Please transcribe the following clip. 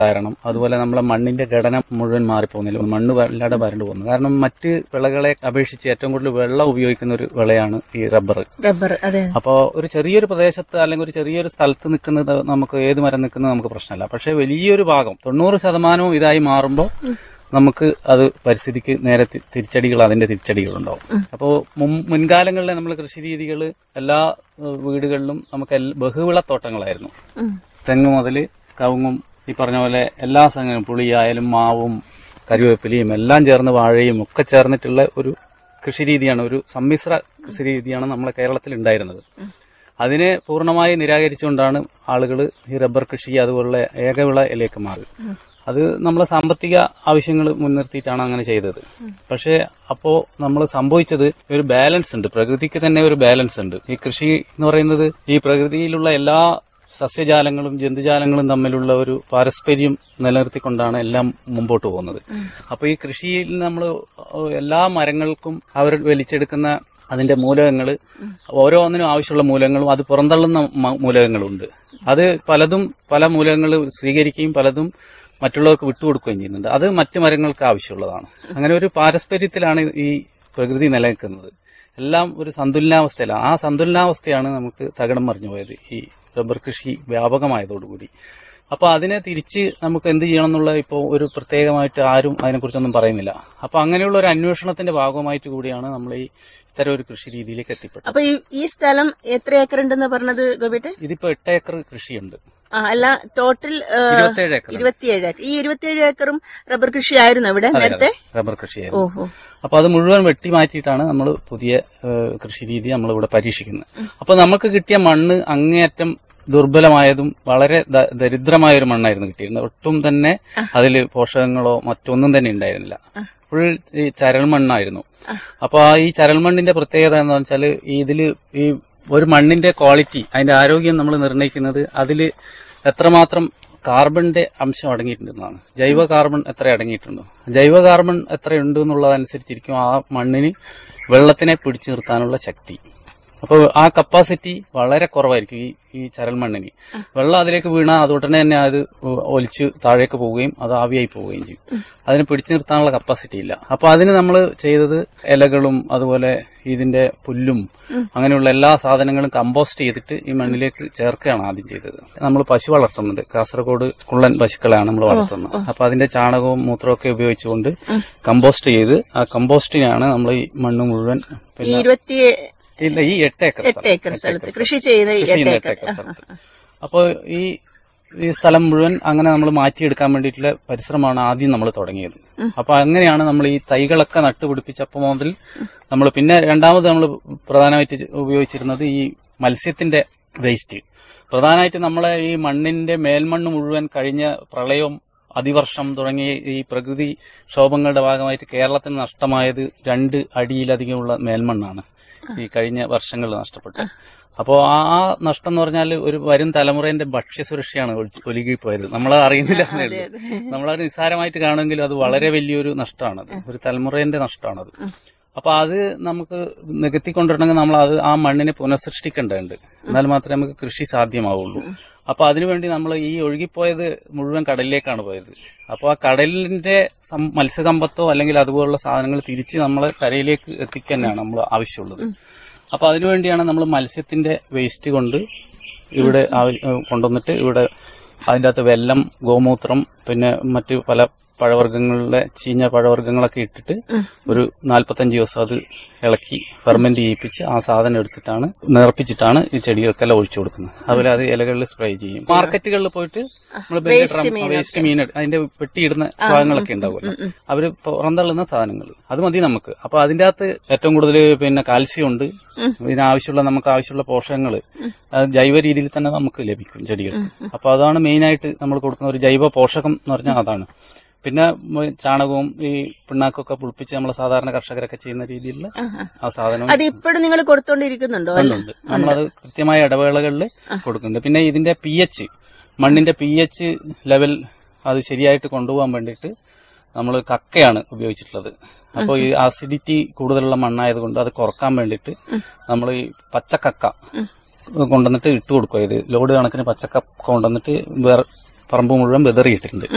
കാരണം അതുപോലെ നമ്മളെ മണ്ണിന്റെ ഘടന മുഴുവൻ മാറിപ്പോകുന്നില്ല മണ്ണ് വല്ലാതെ വരണ്ടു പോകുന്നു കാരണം മറ്റ് വിളകളെ അപേക്ഷിച്ച് ഏറ്റവും കൂടുതൽ വെള്ളം ഉപയോഗിക്കുന്ന ഒരു വിളയാണ് ഈ റബ്ബർ റബ്ബർ അതെ അപ്പോൾ ഒരു ചെറിയൊരു പ്രദേശത്ത് അല്ലെങ്കിൽ ഒരു ചെറിയൊരു സ്ഥലത്ത് നിൽക്കുന്നത് നമുക്ക് ഏത് മരം നിൽക്കുന്നത് നമുക്ക് പ്രശ്നമല്ല പക്ഷെ വലിയൊരു ഭാഗം തൊണ്ണൂറ് ശതമാനവും ഇതായി മാറുമ്പോൾ നമുക്ക് അത് പരിസ്ഥിതിക്ക് നേരെ തി- തിരിച്ചടികൾ അതിന്റെ തിരിച്ചടികളുണ്ടാവും അപ്പോൾ മുൻകാലങ്ങളിലെ നമ്മൾ കൃഷി രീതികൾ എല്ലാ ഏഹ്, വീടുകളിലും നമുക്ക് എൽ- ബഹുവിളത്തോട്ടങ്ങളായിരുന്നു ഉം. തെങ്ങ് മുതൽ കവുങ്ങും ഈ പറഞ്ഞ പോലെ എല്ലാ സംഗതിയും പുളിയായാലും മാവും കരിവേപ്പിലയും എല്ലാം ചേർന്ന് വാഴയും ഒക്കെ ചേർന്നിട്ടുള്ള ഒരു കൃഷി രീതിയാണ് ഒരു സമ്മിശ്ര കൃഷി രീതിയാണ് നമ്മളെ കേരളത്തിൽ ഉണ്ടായിരുന്നത് അതിനെ പൂർണ്ണമായി നിരാകരിച്ചുകൊണ്ടാണ് ആളുകൾ ഈ റബ്ബർ കൃഷി അതുപോലുള്ള ഏകവിളയിലേക്ക് മാറി അത് നമ്മളെ സാമ്പത്തിക ആവശ്യങ്ങൾ മുൻനിർത്തിയിട്ടാണ് അങ്ങനെ ചെയ്തത് പക്ഷേ അപ്പോ നമ്മൾ സംഭവിച്ചത് ഒരു ബാലൻസ് ഉണ്ട് പ്രകൃതിക്ക് തന്നെ ഒരു ബാലൻസ് ഉണ്ട് ഈ കൃഷി എന്ന് പറയുന്നത് ഈ പ്രകൃതിയിലുള്ള എല്ലാ സസ്യജാലങ്ങളും ജന്തുജാലങ്ങളും തമ്മിലുള്ള ഒരു പാരസ്പര്യം നിലനിർത്തിക്കൊണ്ടാണ് എല്ലാം മുമ്പോട്ട് പോകുന്നത് അപ്പൊ ഈ കൃഷിയിൽ നമ്മൾ എല്ലാ മരങ്ങൾക്കും അവർ വലിച്ചെടുക്കുന്ന അതിന്റെ മൂലകങ്ങൾ ഓരോന്നിനും ആവശ്യമുള്ള മൂലകങ്ങളും അത് പുറന്തള്ളുന്ന മ- മൂലകങ്ങളുണ്ട് അത് പലതും പല മൂലകങ്ങൾ സ്വീകരിക്കുകയും പലതും മറ്റുള്ളവർക്ക് വിട്ടുകൊടുക്കുകയും ചെയ്യുന്നുണ്ട് അത് മറ്റു മരങ്ങൾക്ക് ആവശ്യമുള്ളതാണ് അങ്ങനെ ഒരു പാരസ്പര്യത്തിലാണ് ഈ പ്രകൃതി നിലനിൽക്കുന്നത് എല്ലാം ഒരു സന്തുലനാവസ്ഥയിലാണ് ആ സന്തുലനാവസ്ഥയാണ് നമുക്ക് തകിടം മറിഞ്ഞു പോയത് ഈ റബ്ബർ കൃഷി വ്യാപകമായതോടുകൂടി അപ്പൊ അതിനെ തിരിച്ച് നമുക്ക് എന്ത് ചെയ്യണം എന്നുള്ള ഇപ്പോൾ ഒരു പ്രത്യേകമായിട്ട് ആരും അതിനെക്കുറിച്ചൊന്നും പറയുന്നില്ല അപ്പൊ അങ്ങനെയുള്ള ഒരു അന്വേഷണത്തിന്റെ ഭാഗമായിട്ട് കൂടിയാണ് നമ്മൾ ഈ ഇത്തരം ഒരു കൃഷി രീതിയിലേക്ക് എത്തിപ്പെട്ടത് അപ്പൊ ഈ- ഈ സ്ഥലം എത്ര ഏക്കർ ഉണ്ടെന്ന് പറഞ്ഞത് ഗോപിട്ട് ഇതിപ്പോ എട്ട് ഏക്കർ കൃഷിയുണ്ട് ആ അല്ല ടോട്ടൽ ഇരുപത്തേഴ് ഏക്കർ ഇരുപത്തിയേഴ് ഏക്കർ ഈ ഇരുപത്തിയേഴ് ഏക്കറും റബ്ബർ കൃഷി ആയിരുന്നു ഇവിടെ നേരത്തെ റബ്ബർ കൃഷിയായിരുന്നു ഓഹോ അപ്പൊ അത് മുഴുവൻ വെട്ടി മാറ്റിയിട്ടാണ് നമ്മൾ പുതിയ ഏഹ്, കൃഷി രീതി നമ്മൾ ഇവിടെ പരീക്ഷിക്കുന്നത് അപ്പൊ നമുക്ക് കിട്ടിയ മണ്ണ് അങ്ങേയറ്റം ദുർബലമായതും വളരെ ദ- ദരിദ്രമായ ഒരു മണ്ണായിരുന്നു കിട്ടിയിരുന്നത് ഒട്ടും തന്നെ അതിൽ പോഷകങ്ങളോ മറ്റൊന്നും തന്നെ ഉണ്ടായിരുന്നില്ല ഫുൾ ഈ ചരൽ മണ്ണായിരുന്നു അപ്പൊ ആ ഈ ചരൽ മണ്ണിന്റെ പ്രത്യേകത എന്താണെന്ന് വെച്ചാൽ ഇതില് ഈ ഒരു മണ്ണിന്റെ ക്വാളിറ്റി അതിന്റെ ആരോഗ്യം നമ്മൾ നിർണ്ണയിക്കുന്നത് അതിൽ എത്രമാത്രം കാർബണിന്റെ അംശം അടങ്ങിയിട്ടുണ്ടെന്നാണ് ജൈവ കാർബൺ എത്ര അടങ്ങിയിട്ടുണ്ടോ ജൈവ കാർബൺ എത്രയുണ്ട് എന്നുള്ളതനുസരിച്ചിരിക്കും ആ മണ്ണിന് വെള്ളത്തിനെ പിടിച്ചു നിർത്താനുള്ള ശക്തി അപ്പോൾ ആ കപ്പാസിറ്റി വളരെ കുറവായിരിക്കും ഈ ഈ ചരൽ മണ്ണിന് വെള്ളം അതിലേക്ക് വീണാൽ അത് ഉടനെ തന്നെ അത് ഒലിച്ച് താഴേക്ക് പോവുകയും അത് ആവിയായി പോവുകയും ചെയ്യും അതിനെ പിടിച്ചു നിർത്താനുള്ള കപ്പാസിറ്റി ഇല്ല അപ്പൊ അതിന് നമ്മൾ ചെയ്തത് ഇലകളും അതുപോലെ ഇതിന്റെ പുല്ലും അങ്ങനെയുള്ള എല്ലാ സാധനങ്ങളും കമ്പോസ്റ്റ് ചെയ്തിട്ട് ഈ മണ്ണിലേക്ക് ചേർക്കുകയാണ് ആദ്യം ചെയ്തത് നമ്മൾ പശു വളർത്തുന്നുണ്ട് കാസർഗോഡ് കുള്ളൻ പശുക്കളാണ് നമ്മൾ വളർത്തുന്നത് അപ്പൊ അതിന്റെ ചാണകവും മൂത്രവും ഒക്കെ ഉപയോഗിച്ചുകൊണ്ട് കമ്പോസ്റ്റ് ചെയ്ത് ആ കമ്പോസ്റ്റിനാണ് നമ്മൾ ഈ മണ്ണ് മുഴുവൻ ഈ പിന്നെ ഇരുപത്തി ഇല്ല ഈ എട്ട് ഏക്കർ എട്ട് ഏക്കർ സ്ഥലത്ത് കൃഷി ചെയ്യുന്ന ഈ കൃഷി എട്ട് ചെയ്യുന്ന ഏക്കർ എട്ട് ഏക്കർ സ്ഥലത്ത് അപ്പോൾ ഈ ഈ സ്ഥലം മുഴുവൻ അങ്ങനെ നമ്മൾ മാറ്റിയെടുക്കാൻ വേണ്ടിയിട്ടുള്ള പരിശ്രമമാണ് ആദ്യം നമ്മൾ തുടങ്ങിയത് അപ്പൊ അങ്ങനെയാണ് നമ്മൾ ഈ തൈകളൊക്കെ നട്ടുപിടിപ്പിച്ചപ്പോൾ മുതൽ നമ്മൾ പിന്നെ രണ്ടാമത് നമ്മൾ പ്രധാനമായിട്ട് ചെ- ഉപയോഗിച്ചിരുന്നത് ഈ മത്സ്യത്തിന്റെ വേസ്റ്റ് പ്രധാനമായിട്ട് നമ്മളെ ഈ മണ്ണിന്റെ മേൽമണ്ണ് മുഴുവൻ കഴിഞ്ഞ പ്രളയവും അതിവർഷം തുടങ്ങിയ ഈ പ്രകൃതി ക്ഷോഭങ്ങളുടെ ഭാഗമായിട്ട് കേരളത്തിന് നഷ്ടമായത് രണ്ട് അടിയിലധികമുള്ള മേൽമണ്ണാണ് ഈ കഴിഞ്ഞ വർഷങ്ങളിൽ നഷ്ടപ്പെട്ടത് അപ്പോൾ ആ ആ നഷ്ടം എന്ന് പറഞ്ഞാൽ ഒരു വരും തലമുറേന്റെ ഭക്ഷ്യസുരക്ഷയാണ് ഒഴി- ഒഴുകിപ്പോയത് നമ്മൾ അറിയുന്നില്ല എന്നേ ഉള്ളൂ നമ്മളത് നിസ്സാരമായിട്ട് കാണുമെങ്കിലും അത് വളരെ വലിയൊരു നഷ്ടമാണത് ഒരു തലമുറേന്റെ നഷ്ടമാണത് അപ്പൊ അത് നമുക്ക് നികത്തിക്കൊണ്ടിരണമെങ്കിൽ നമ്മൾ അത് ആ മണ്ണിനെ പുനഃസൃഷ്ടിക്കേണ്ടതുണ്ട് എന്നാൽ മാത്രമേ നമുക്ക് കൃഷി സാധ്യമാവുള്ളൂ അപ്പൊ അതിനുവേണ്ടി നമ്മൾ ഈ ഒഴുകിപ്പോയത് മുഴുവൻ കടലിലേക്കാണ് പോയത് അപ്പോൾ ആ കടലിന്റെ സം- മത്സ്യസമ്പത്തോ അല്ലെങ്കിൽ അതുപോലുള്ള സാധനങ്ങൾ തിരിച്ച് നമ്മളെ കരയിലേക്ക് എത്തിക്കുക തന്നെയാണ് നമ്മൾ ആവശ്യമുള്ളത് അപ്പൊ അതിനുവേണ്ടിയാണ് നമ്മൾ മത്സ്യത്തിന്റെ വേസ്റ്റ് കൊണ്ട് ഇവിടെ ആവ- ഏഹ് കൊണ്ടുവന്നിട്ട് ഇവിടെ അതിൻ്റെ അകത്ത് വെല്ലം ഗോമൂത്രം പിന്നെ മറ്റു പല പഴവർഗ്ഗങ്ങളുടെ ചീഞ്ഞ പഴവർഗ്ഗങ്ങളൊക്കെ ഇട്ടിട്ട് ഒരു നാൽപ്പത്തഞ്ച് ദിവസം അത് ഇളക്കി ഫെർമെന്റ് ചെയ്യിപ്പിച്ച് ആ സാധനം എടുത്തിട്ടാണ് നേർപ്പിച്ചിട്ടാണ് ഈ ചെടികൾക്കെല്ലാം ഒഴിച്ചു കൊടുക്കുന്നത് അതുപോലെ അത് ഇലകളിൽ സ്പ്രേ ചെയ്യും മാർക്കറ്റുകളിൽ പോയിട്ട് നമ്മൾ വേസ്റ്റ് മീൻ എടു- അതിന്റെ വെട്ടിയിടുന്ന ഭാഗങ്ങളൊക്കെ ഉണ്ടാവുമല്ലോ അവര് പുറന്തള്ളുന്ന സാധനങ്ങൾ അത് മതി നമുക്ക് അപ്പൊ അതിന്റെ അകത്ത് ഏറ്റവും കൂടുതൽ പിന്നെ കാൽസ്യം ഉണ്ട് ഇതിനാവശ്യമുള്ള നമുക്ക് ആവശ്യമുള്ള പോഷകങ്ങൾ അത് ജൈവ രീതിയിൽ തന്നെ നമുക്ക് ലഭിക്കും ചെടികൾക്ക് അപ്പൊ അതാണ് മെയിൻ ആയിട്ട് നമ്മൾ കൊടുക്കുന്ന ഒരു ജൈവ പോഷകം എന്ന് പറഞ്ഞാൽ അതാണ് പിന്നെ മ- ചാണകവും ഈ പിണ്ണാക്കൊക്കെ പുളിപ്പിച്ച് നമ്മൾ സാധാരണ കർഷകരൊക്കെ ചെയ്യുന്ന രീതിയിലുള്ള ആ സാധനം അത് ഇപ്പോഴും നിങ്ങൾ കൊടുത്തോണ്ടിരിക്കുന്നുണ്ടോ ഉണ്ട് നമ്മളത് കൃത്യമായ ഇടവേളകളിൽ കൊടുക്കുന്നുണ്ട് പിന്നെ ഇതിന്റെ പി എച്ച് മണ്ണിന്റെ പി എച്ച് ലെവൽ അത് ശരിയായിട്ട് കൊണ്ടുപോകാൻ വേണ്ടിയിട്ട് നമ്മൾ കക്കയാണ് ഉപയോഗിച്ചിട്ടുള്ളത് അപ്പോൾ ഈ ആസിഡിറ്റി കൂടുതലുള്ള മണ്ണായതുകൊണ്ട് അത് കുറക്കാൻ വേണ്ടിയിട്ട് നമ്മൾ ഈ പച്ചക്കക്ക കൊണ്ടുവന്നിട്ട് ഇട്ട് കൊടുക്കുക ഇത് ലോഡ് കണക്കിന് പച്ചക്കക്ക കൊണ്ടുവന്നിട്ട് വേറെ പറമ്പ് മുഴുവൻ വെതറിയിട്ടുണ്ട്